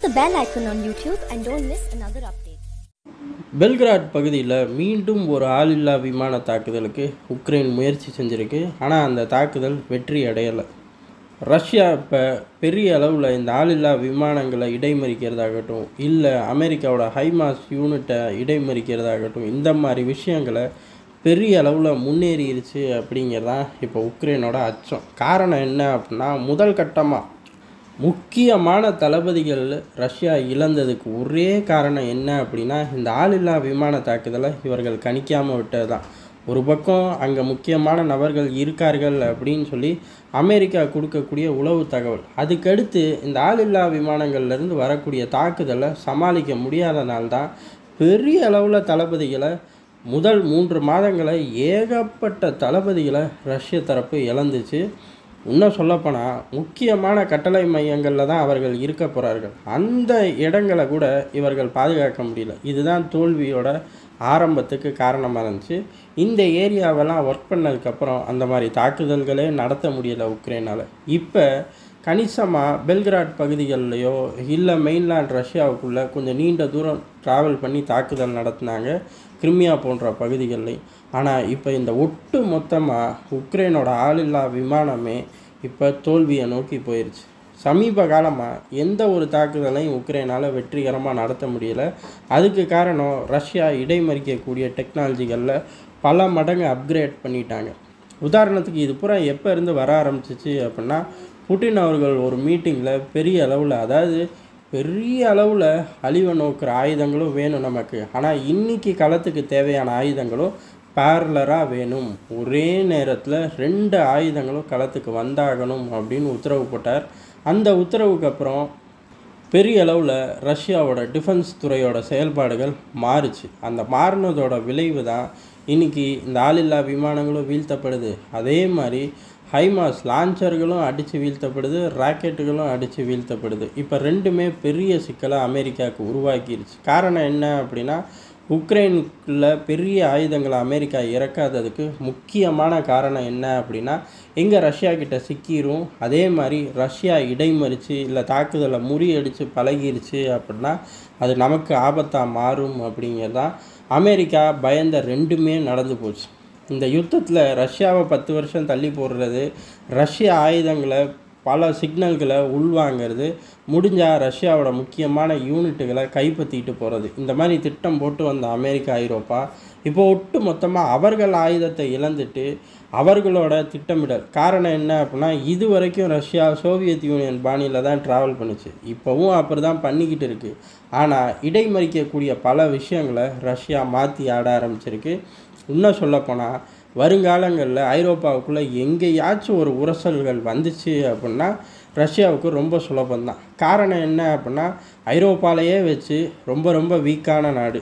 the bell icon on YouTube and don't miss another update. Belgrade பகுதியில் மீண்டும் ஒரு ஆளில்லா விமான தாக்குதலுக்கு உக்ரைன் முயற்சி செஞ்சுருக்கு ஆனால் அந்த தாக்குதல் வெற்றி அடையலை ரஷ்யா இப்போ பெரிய அளவில் இந்த ஆளில்லா விமானங்களை இடைமறிக்கிறதாகட்டும் இல்லை அமெரிக்காவோட ஹைமாஸ் யூனிட்டை இடைமறிக்கிறதாகட்டும் இந்த மாதிரி விஷயங்களை பெரிய அளவில் முன்னேறிடுச்சு அப்படிங்கிறதான் இப்போ உக்ரைனோட அச்சம் காரணம் என்ன அப்படின்னா முதல் கட்டமாக முக்கியமான தளபதிகள் ரஷ்யா இழந்ததுக்கு ஒரே காரணம் என்ன அப்படின்னா இந்த ஆளில்லா விமான தாக்குதலை இவர்கள் கணிக்காமல் விட்டது தான் ஒரு பக்கம் அங்கே முக்கியமான நபர்கள் இருக்கார்கள் அப்படின்னு சொல்லி அமெரிக்கா கொடுக்கக்கூடிய உளவு தகவல் அதுக்கடுத்து இந்த ஆளில்லா விமானங்கள்லேருந்து வரக்கூடிய தாக்குதலை சமாளிக்க முடியாதனால்தான் பெரிய அளவில் தளபதிகளை முதல் மூன்று மாதங்களை ஏகப்பட்ட தளபதிகளை ரஷ்ய தரப்பு இழந்துச்சு இன்னும் சொல்லப்போனால் முக்கியமான கட்டளை மையங்களில் தான் அவர்கள் இருக்க போகிறார்கள் அந்த இடங்களை கூட இவர்கள் பாதுகாக்க முடியல இதுதான் தோல்வியோட ஆரம்பத்துக்கு காரணமாக இருந்துச்சு இந்த ஏரியாவெல்லாம் ஒர்க் பண்ணதுக்கப்புறம் அந்த மாதிரி தாக்குதல்களே நடத்த முடியலை உக்ரைனால் இப்போ கணிசமாக பெல்கிராட் பகுதிகள்லையோ இல்லை மெயின்லேண்ட் ரஷ்யாவுக்குள்ளே கொஞ்சம் நீண்ட தூரம் ட்ராவல் பண்ணி தாக்குதல் நடத்தினாங்க கிரிமியா போன்ற பகுதிகள்லையும் ஆனால் இப்போ இந்த ஒட்டு மொத்தமாக உக்ரைனோட ஆளில்லா விமானமே இப்போ தோல்வியை நோக்கி போயிடுச்சு சமீப காலமாக எந்த ஒரு தாக்குதலையும் உக்ரைனால் வெற்றிகரமாக நடத்த முடியலை அதுக்கு காரணம் ரஷ்யா இடைமறிக்கக்கூடிய டெக்னாலஜிகளில் பல மடங்கு அப்கிரேட் பண்ணிட்டாங்க உதாரணத்துக்கு இது பூரா எப்போ இருந்து வர ஆரம்பிச்சிச்சு அப்படின்னா புட்டின் அவர்கள் ஒரு மீட்டிங்கில் பெரிய அளவில் அதாவது பெரிய அளவில் அழிவை நோக்கிற ஆயுதங்களும் வேணும் நமக்கு ஆனால் இன்னைக்கு களத்துக்கு தேவையான ஆயுதங்களும் பேரலராக வேணும் ஒரே நேரத்தில் ரெண்டு ஆயுதங்களும் களத்துக்கு வந்தாகணும் அப்படின்னு உத்தரவு போட்டார் அந்த உத்தரவுக்கு அப்புறம் பெரிய அளவில் ரஷ்யாவோட டிஃபென்ஸ் துறையோட செயல்பாடுகள் மாறுச்சு அந்த மாறினதோட விளைவு தான் இன்றைக்கி இந்த ஆளில்லா விமானங்களும் வீழ்த்தப்படுது அதே மாதிரி ஹைமாஸ் லான்ச்சர்களும் அடித்து வீழ்த்தப்படுது ராக்கெட்டுகளும் அடித்து வீழ்த்தப்படுது இப்போ ரெண்டுமே பெரிய சிக்கலை அமெரிக்காவுக்கு உருவாக்கிருச்சு காரணம் என்ன அப்படின்னா உக்ரைனுக்குள்ள பெரிய ஆயுதங்களை அமெரிக்கா இறக்காததுக்கு முக்கியமான காரணம் என்ன அப்படின்னா எங்கே ரஷ்யா கிட்ட சிக்கிரும் அதே மாதிரி ரஷ்யா இடைமறித்து இல்லை தாக்குதலை முறியடித்து பழகிருச்சு அப்படின்னா அது நமக்கு ஆபத்தாக மாறும் அப்படிங்கிறதான் அமெரிக்கா பயந்த ரெண்டுமே நடந்து போச்சு இந்த யுத்தத்தில் ரஷ்யாவை பத்து வருஷம் தள்ளி போடுறது ரஷ்ய ஆயுதங்களை பல சிக்னல்களை உள்வாங்கிறது முடிஞ்சால் ரஷ்யாவோட முக்கியமான யூனிட்டுகளை கைப்பற்றிட்டு போகிறது இந்த மாதிரி திட்டம் போட்டு வந்த அமெரிக்கா ஐரோப்பா இப்போ ஒட்டு மொத்தமாக அவர்கள் ஆயுதத்தை இழந்துட்டு அவர்களோட திட்டமிடல் காரணம் என்ன அப்படின்னா இது வரைக்கும் ரஷ்யா சோவியத் யூனியன் பாணியில் தான் ட்ராவல் பண்ணுச்சு இப்போவும் அப்படி தான் பண்ணிக்கிட்டு இருக்குது ஆனால் இடைமறிக்கக்கூடிய பல விஷயங்களை ரஷ்யா மாற்றி ஆட ஆரம்பிச்சிருக்கு இன்னும் சொல்லப்போனால் வருங்காலங்களில் ஐரோப்பாவுக்குள்ளே எங்கேயாச்சும் ஒரு உரசல்கள் வந்துச்சு அப்படின்னா ரஷ்யாவுக்கு ரொம்ப சுலபந்தான் காரணம் என்ன அப்படின்னா ஐரோப்பாலேயே வச்சு ரொம்ப ரொம்ப வீக்கான நாடு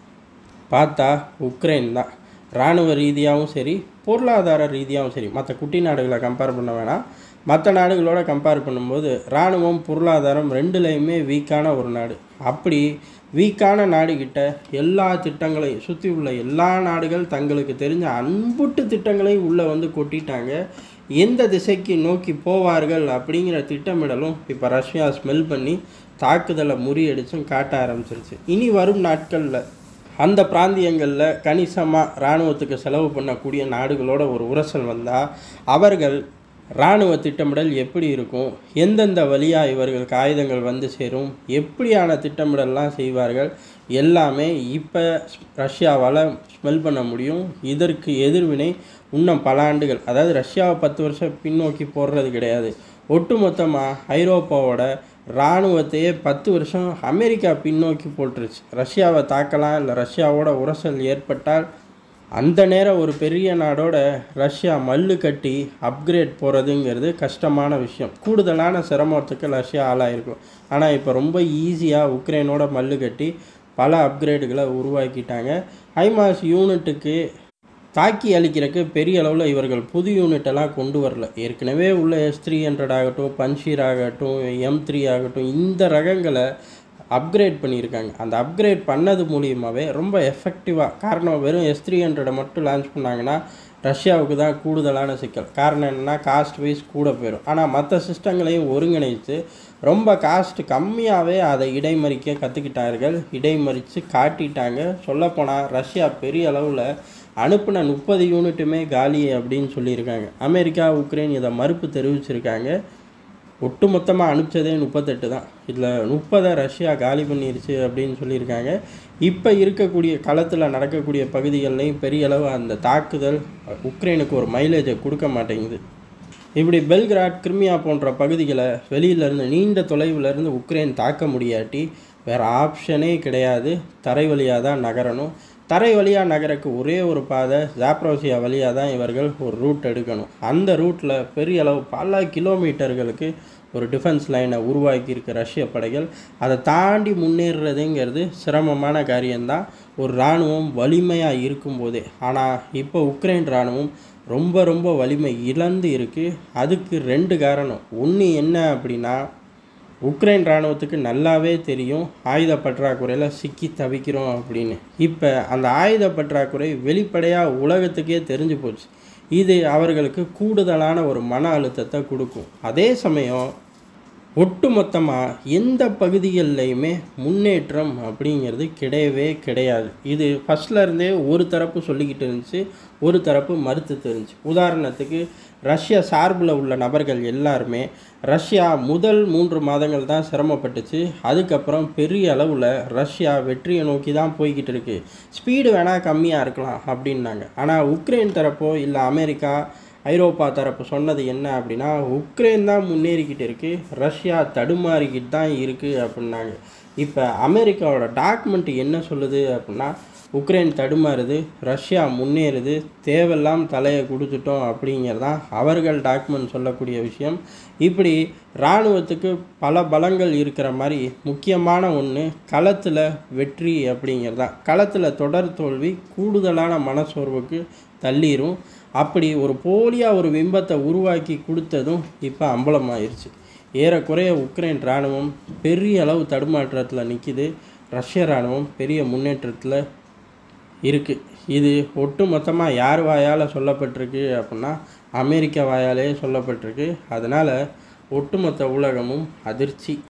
பார்த்தா உக்ரைன் தான் இராணுவ ரீதியாகவும் சரி பொருளாதார ரீதியாகவும் சரி மற்ற குட்டி நாடுகளை கம்பேர் பண்ண வேணாம் மற்ற நாடுகளோட கம்பேர் பண்ணும்போது இராணுவம் பொருளாதாரம் ரெண்டுலேயுமே வீக்கான ஒரு நாடு அப்படி வீக்கான நாடுகிட்ட எல்லா திட்டங்களையும் சுற்றி உள்ள எல்லா நாடுகள் தங்களுக்கு தெரிஞ்ச அன்புட்டு திட்டங்களையும் உள்ளே வந்து கொட்டிட்டாங்க எந்த திசைக்கு நோக்கி போவார்கள் அப்படிங்கிற திட்டமிடலும் இப்போ ரஷ்யா ஸ்மெல் பண்ணி தாக்குதலை முறியடிச்சும் காட்ட ஆரம்பிச்சிருச்சு இனி வரும் நாட்களில் அந்த பிராந்தியங்களில் கணிசமாக இராணுவத்துக்கு செலவு பண்ணக்கூடிய நாடுகளோட ஒரு உரசல் வந்தால் அவர்கள் இராணுவ திட்டமிடல் எப்படி இருக்கும் எந்தெந்த வழியாக இவர்களுக்கு ஆயுதங்கள் வந்து சேரும் எப்படியான திட்டமிடல்லாம் செய்வார்கள் எல்லாமே இப்போ ரஷ்யாவால் ஸ்மெல் பண்ண முடியும் இதற்கு எதிர்வினை இன்னும் பல ஆண்டுகள் அதாவது ரஷ்யாவை பத்து வருஷம் பின்னோக்கி போடுறது கிடையாது ஒட்டுமொத்தமாக ஐரோப்பாவோட இராணுவத்தையே பத்து வருஷம் அமெரிக்கா பின்னோக்கி போட்டுருச்சு ரஷ்யாவை தாக்கலாம் இல்லை ரஷ்யாவோட உரசல் ஏற்பட்டால் அந்த நேரம் ஒரு பெரிய நாடோட ரஷ்யா மல்லு கட்டி அப்கிரேட் போகிறதுங்கிறது கஷ்டமான விஷயம் கூடுதலான சிரமத்துக்கு ரஷ்யா ஆளாயிருக்கும் ஆனால் இப்போ ரொம்ப ஈஸியாக உக்ரைனோட மல்லு கட்டி பல அப்கிரேடுகளை உருவாக்கிட்டாங்க ஹைமாஸ் யூனிட்டுக்கு தாக்கி அழிக்கிறதுக்கு பெரிய அளவில் இவர்கள் புது யூனிட்டெல்லாம் கொண்டு வரல ஏற்கனவே உள்ள எஸ் த்ரீ ஹண்ட்ரட் ஆகட்டும் பன்ஷீர் ஆகட்டும் எம் த்ரீ ஆகட்டும் இந்த ரகங்களை அப்கிரேட் பண்ணியிருக்காங்க அந்த அப்கிரேட் பண்ணது மூலியமாகவே ரொம்ப எஃபெக்டிவாக காரணம் வெறும் எஸ் த்ரீ ஹண்ட்ரடை மட்டும் லான்ச் பண்ணாங்கன்னா ரஷ்யாவுக்கு தான் கூடுதலான சிக்கல் காரணம் என்னென்னா காஸ்ட் வைஸ் கூட போயிடும் ஆனால் மற்ற சிஸ்டங்களையும் ஒருங்கிணைத்து ரொம்ப காஸ்ட் கம்மியாகவே அதை இடைமறிக்க கற்றுக்கிட்டார்கள் இடைமறித்து காட்டிட்டாங்க சொல்லப்போனால் ரஷ்யா பெரிய அளவில் அனுப்பின முப்பது யூனிட்டுமே காலி அப்படின்னு சொல்லியிருக்காங்க அமெரிக்கா உக்ரைன் இதை மறுப்பு தெரிவிச்சிருக்காங்க ஒட்டுமொத்தமாக அனுப்பிச்சதே முப்பத்தெட்டு தான் இதில் முப்பதை ரஷ்யா காலி பண்ணிருச்சு அப்படின்னு சொல்லியிருக்காங்க இப்போ இருக்கக்கூடிய களத்தில் நடக்கக்கூடிய பகுதிகள்லையும் பெரிய அளவு அந்த தாக்குதல் உக்ரைனுக்கு ஒரு மைலேஜை கொடுக்க மாட்டேங்குது இப்படி பெல்கிராட் கிரிமியா போன்ற பகுதிகளை வெளியிலேருந்து நீண்ட தொலைவிலேருந்து உக்ரைன் தாக்க முடியாட்டி வேறு ஆப்ஷனே கிடையாது தரை வழியாக தான் நகரணும் தரை வழியாக நகரக்கு ஒரே ஒரு பாதை ஜாப்ரோசியா வழியாக தான் இவர்கள் ஒரு ரூட் எடுக்கணும் அந்த ரூட்டில் பெரிய அளவு பல கிலோமீட்டர்களுக்கு ஒரு டிஃபென்ஸ் லைனை உருவாக்கியிருக்க ரஷ்ய படைகள் அதை தாண்டி முன்னேறுறதுங்கிறது சிரமமான காரியம்தான் ஒரு இராணுவம் வலிமையாக இருக்கும்போதே ஆனால் இப்போ உக்ரைன் இராணுவம் ரொம்ப ரொம்ப வலிமை இழந்து இருக்குது அதுக்கு ரெண்டு காரணம் ஒன்று என்ன அப்படின்னா உக்ரைன் இராணுவத்துக்கு நல்லாவே தெரியும் ஆயுத பற்றாக்குறையில் சிக்கி தவிக்கிறோம் அப்படின்னு இப்போ அந்த ஆயுத பற்றாக்குறை வெளிப்படையாக உலகத்துக்கே தெரிஞ்சு போச்சு இது அவர்களுக்கு கூடுதலான ஒரு மன அழுத்தத்தை கொடுக்கும் அதே சமயம் ஒட்டுமொத்தமாக எந்த பகுதிகள்லையுமே முன்னேற்றம் அப்படிங்கிறது கிடையவே கிடையாது இது ஃபஸ்ட்ல இருந்தே ஒரு தரப்பு சொல்லிக்கிட்டு இருந்துச்சு ஒரு தரப்பு மறுத்து தெரிஞ்சு உதாரணத்துக்கு ரஷ்யா சார்பில் உள்ள நபர்கள் எல்லாருமே ரஷ்யா முதல் மூன்று மாதங்கள் தான் சிரமப்பட்டுச்சு அதுக்கப்புறம் பெரிய அளவில் ரஷ்யா வெற்றியை நோக்கி தான் போய்கிட்டு இருக்கு ஸ்பீடு வேணால் கம்மியாக இருக்கலாம் அப்படின்னாங்க ஆனால் உக்ரைன் தரப்போ இல்லை அமெரிக்கா ஐரோப்பா தரப்பு சொன்னது என்ன அப்படின்னா உக்ரைன் தான் முன்னேறிக்கிட்டு இருக்குது ரஷ்யா தடுமாறிக்கிட்டு தான் இருக்குது அப்படின்னாங்க இப்போ அமெரிக்காவோட டாக்குமெண்ட் என்ன சொல்லுது அப்படின்னா உக்ரைன் தடுமாறுது ரஷ்யா முன்னேறுது தேவையெல்லாம் தலையை கொடுத்துட்டோம் அப்படிங்கிறதான் அவர்கள் டாக்குமெண்ட் சொல்லக்கூடிய விஷயம் இப்படி இராணுவத்துக்கு பல பலங்கள் இருக்கிற மாதிரி முக்கியமான ஒன்று களத்தில் வெற்றி அப்படிங்கிறது தான் களத்தில் தொடர் தோல்வி கூடுதலான மனசோர்வுக்கு தள்ளிரும் அப்படி ஒரு போலியாக ஒரு பிம்பத்தை உருவாக்கி கொடுத்ததும் இப்போ அம்பலமாயிருச்சு ஏறக்குறைய உக்ரைன் இராணுவம் பெரிய அளவு தடுமாற்றத்தில் நிற்கிது ரஷ்ய இராணுவம் பெரிய முன்னேற்றத்தில் இருக்குது இது ஒட்டு மொத்தமாக யார் வாயால் சொல்லப்பட்டிருக்கு அப்படின்னா அமெரிக்க வாயாலே சொல்லப்பட்டிருக்கு அதனால் ஒட்டுமொத்த உலகமும் அதிர்ச்சி